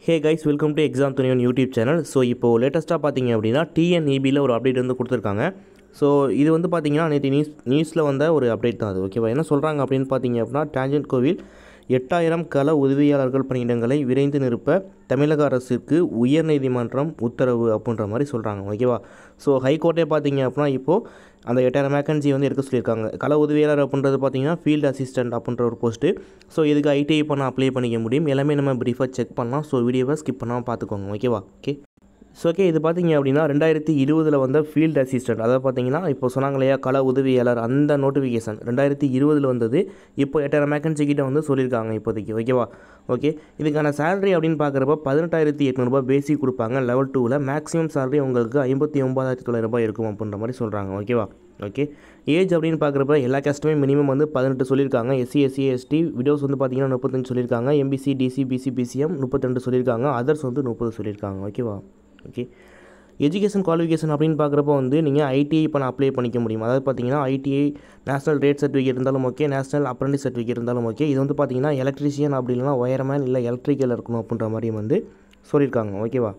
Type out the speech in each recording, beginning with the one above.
hey guys welcome to exam துணியன் YouTube channel so இப்போது லேட்டஸ்ட்டாக பார்த்தீங்க அப்படின்னா டிஎன்இபியில் ஒரு அப்டேட் வந்து கொடுத்துருக்காங்க ஸோ இது வந்து பார்த்தீங்கன்னா நேற்று நியூஸ் நியூஸில் வந்த ஒரு அப்டேட் தான் அது ஓகேவா என்ன சொல்கிறாங்க அப்படின்னு பார்த்தீங்க அப்படின்னா டான்ஜென்ட் கோவில் எட்டாயிரம் கள உதவியாளர்கள் பணியிடங்களை விரைந்து நிரப்ப தமிழக அரசுக்கு உயர்நீதிமன்றம் உத்தரவு அப்படின்ற மாதிரி சொல்கிறாங்க ஓகேவா ஸோ ஹைகோர்ட்டே பார்த்தீங்க அப்படின்னா இப்போது அந்த எட்டாயிரம் வேகன்சி வந்து எடுக்க சொல்லியிருக்காங்க கள உதவியாளர் அப்படின்றது பார்த்தீங்கன்னா ஃபீல்டு அசிஸ்டன்ட் அப்படின்ற ஒரு போஸ்ட்டு ஸோ இதுக்கு ஐடிஐ பண்ண அப்ளை பண்ணிக்க முடியும் எல்லாமே நம்ம ப்ரீஃபாக செக் பண்ணலாம் ஸோ வீடியோவை ஸ்கிப் பண்ணாமல் பார்த்துக்கோங்க ஓகேவா ஓகே ஸோ ஓகே இது பார்த்தீங்க அப்படின்னா ரெண்டாயிரத்தி இருபதில் வந்த ஃபீல்டு அசிஸ்டன்ட் அதாவது பார்த்தீங்கன்னா இப்போ சொன்னாங்க இல்லையா கள உதவியாளர் அந்த நோட்டிஃபிகேஷன் ரெண்டாயிரத்தி இருபதில் வந்தது இப்போ எட்டாயிரம் வேகன்சி கிட்ட வந்து சொல்லியிருக்காங்க இப்போதைக்கு ஓகேவா ஓகே இதுக்கான சேலரி அப்படின்னு பார்க்குறப்ப பதினெட்டாயிரத்தி எட்நூறுபா பேசிக் கொடுப்பாங்க லெவல் டூவில் மேக்ஸிமம் சேலரி உங்களுக்கு ஐம்பத்தி ஒம்பதாயிரத்தி தொள்ளாயிரரூபா இருக்கும் அப்படின்ற மாதிரி சொல்கிறாங்க ஓகேவா ஓகே ஏஜ் அப்படின்னு பார்க்குறப்ப எல்லா கஸ்டமே மினிமம் வந்து பதினெட்டு சொல்லியிருக்காங்க எஸ்சி எஸ்சி எஸ்டி விடோஸ் வந்து பார்த்தீங்கன்னா முப்பத்தஞ்சு சொல்லியிருக்காங்க எம்பிசி டிசி பிசி பிசிஎம் முப்பத்திரெண்டு சொல்லியிருக்காங்க அதர்ஸ் வந்து முப்பது சொல்லியிருக்காங்க ஓகேவா ஓகே எஜுகேஷன் குவாலிஃபிகேஷன் அப்படின்னு பார்க்குறப்ப வந்து நீங்கள் ஐடிஐ பண்ண அப்ளை பண்ணிக்க முடியும் அதாவது பார்த்தீங்கன்னா ஐடிஐ நேஷனல் ரேட் சர்டிஃபிகேட் இருந்தாலும் ஓகே நேஷனல் அப்ரண்டிஸ் சர்டிஃபிகேட் இருந்தாலும் ஓகே இது வந்து பார்த்தீங்கன்னா எலக்ட்ரிஷியன் அப்படி இல்லைனா ஒயர்மேன் இல்லை எலக்ட்ரிக்கல் இருக்கணும் அப்படின்ற மாதிரி வந்து சொல்லியிருக்காங்க ஓகேவா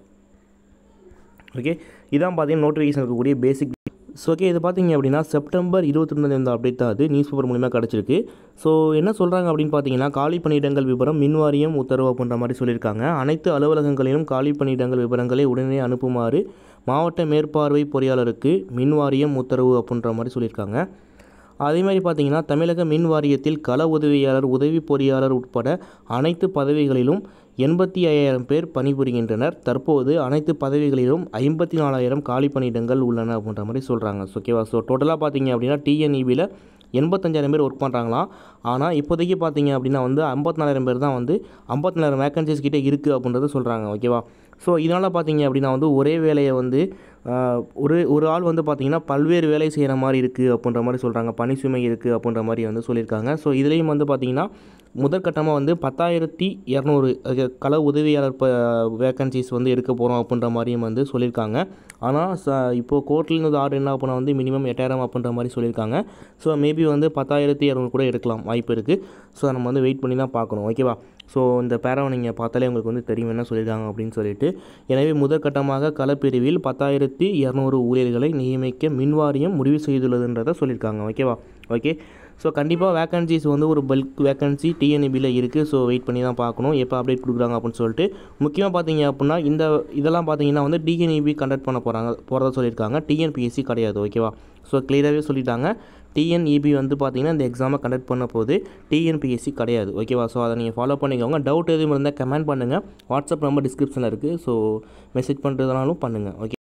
ஓகே இதான் பார்த்தீங்கன்னா நோட்டிஃபிகேஷன் இருக்கக்கூடிய பேசிக் ஸோ ஓகே இது பார்த்தீங்க அப்படின்னா செப்டம்பர் இருபத்தி ரெண்டு இந்த அப்டேட் தான் அது நியூஸ் பேப்பர் மூலிமா கிடச்சிருக்கு ஸோ என்ன சொல்கிறாங்க அப்படின்னு பார்த்தீங்கன்னா காலி பணியிடங்கள் விவரம் மின்வாரியம் உத்தரவு அப்படின்ற மாதிரி சொல்லியிருக்காங்க அனைத்து அலுவலகங்களிலும் காலி பணியிடங்கள் விவரங்களை உடனே அனுப்புமாறு மாவட்ட மேற்பார்வை பொறியாளருக்கு மின்வாரியம் உத்தரவு அப்படின்ற மாதிரி சொல்லியிருக்காங்க அதே மாதிரி பார்த்தீங்கன்னா தமிழக மின் வாரியத்தில் கள உதவியாளர் உதவி பொறியாளர் உட்பட அனைத்து பதவிகளிலும் எண்பத்தி ஐயாயிரம் பேர் பணிபுரிகின்றனர் தற்போது அனைத்து பதவிகளிலும் ஐம்பத்தி நாலாயிரம் காலி பணியிடங்கள் உள்ளன அப்படின்ற மாதிரி சொல்கிறாங்க ஓகேவா ஸோ டோட்டலாக பார்த்தீங்க அப்படின்னா டிஎன்இபியில் எண்பத்தஞ்சாயிரம் பேர் ஒர்க் பண்ணுறாங்களாம் ஆனால் இப்போதைக்கு பார்த்தீங்க அப்படின்னா வந்து ஐம்பத்தினாயிரம் பேர் தான் வந்து ஐம்பத்தினாயிரம் வேகன்சிஸ் கிட்டே இருக்குது அப்படின்றத சொல்கிறாங்க ஓகேவா ஸோ இதனால் பார்த்தீங்க அப்படின்னா வந்து ஒரே வேலையை வந்து ஒரு ஒரு ஆள் வந்து பார்த்திங்கன்னா பல்வேறு வேலை செய்கிற மாதிரி இருக்குது அப்படின்ற மாதிரி சொல்கிறாங்க பணி சுமை இருக்குது அப்படின்ற மாதிரி வந்து சொல்லியிருக்காங்க ஸோ இதுலேயும் வந்து பார்த்திங்கன்னா முதற்கட்டமாக வந்து பத்தாயிரத்தி இரநூறு கள உதவியாளர் ப வேக்கன்சிஸ் வந்து எடுக்க போகிறோம் அப்படின்ற மாதிரியும் வந்து சொல்லியிருக்காங்க ஆனால் ச இப்போது கோர்ட்லேருந்து ஆர்டர் என்ன பண்ணால் வந்து மினிமம் எட்டாயிரம் அப்படின்ற மாதிரி சொல்லியிருக்காங்க ஸோ மேபி வந்து பத்தாயிரத்தி இரநூறு கூட எடுக்கலாம் வாய்ப்பு இருக்குது ஸோ நம்ம வந்து வெயிட் பண்ணி தான் பார்க்கணும் ஓகேவா ஸோ இந்த பேராவை நீங்கள் பார்த்தாலே உங்களுக்கு வந்து தெரியும் என்ன சொல்லியிருக்காங்க அப்படின்னு சொல்லிட்டு எனவே முதற்கட்டமாக களப்பிரிவில் பத்தாயிரத்தி இரநூறு ஊழியர்களை நியமிக்க மின்வாரியம் முடிவு செய்துள்ளதுன்றதை சொல்லியிருக்காங்க ஓகேவா ஓகே ஸோ கண்டிப்பாக வேக்கன்சிஸ் வந்து ஒரு பல்க் வேக்கன்சி டிஎன்இபியில் இருக்குது ஸோ வெயிட் பண்ணி தான் பார்க்கணும் எப்போ அப்டேட் கொடுக்குறாங்க அப்படின்னு சொல்லிட்டு முக்கியமாக பார்த்தீங்க அப்படின்னா இந்த இதெல்லாம் பார்த்தீங்கன்னா வந்து டிஎன்இபி கண்டக்ட் பண்ண போகிறாங்க போகிறதா சொல்லியிருக்காங்க டிஎன்பிஎஸ்சி கிடையாது ஓகேவா ஸோ கிளியராகவே சொல்லிட்டாங்க டிஎன்இபி வந்து பார்த்தீங்கன்னா இந்த எக்ஸாமை கண்டக்ட் பண்ண போது டிஎன்பிஎஸ்சி கிடையாது ஓகேவா ஸோ அதை நீங்கள் ஃபாலோ பண்ணிக்கோங்க டவுட் எதுவும் இருந்தால் கமெண்ட் பண்ணுங்கள் வாட்ஸ்அப் நம்பர் டிஸ்கிரிப்ஷனில் இருக்குது ஸோ மெசேஜ் பண்ணுறதுனாலும் பண்ணுங்கள் ஓகே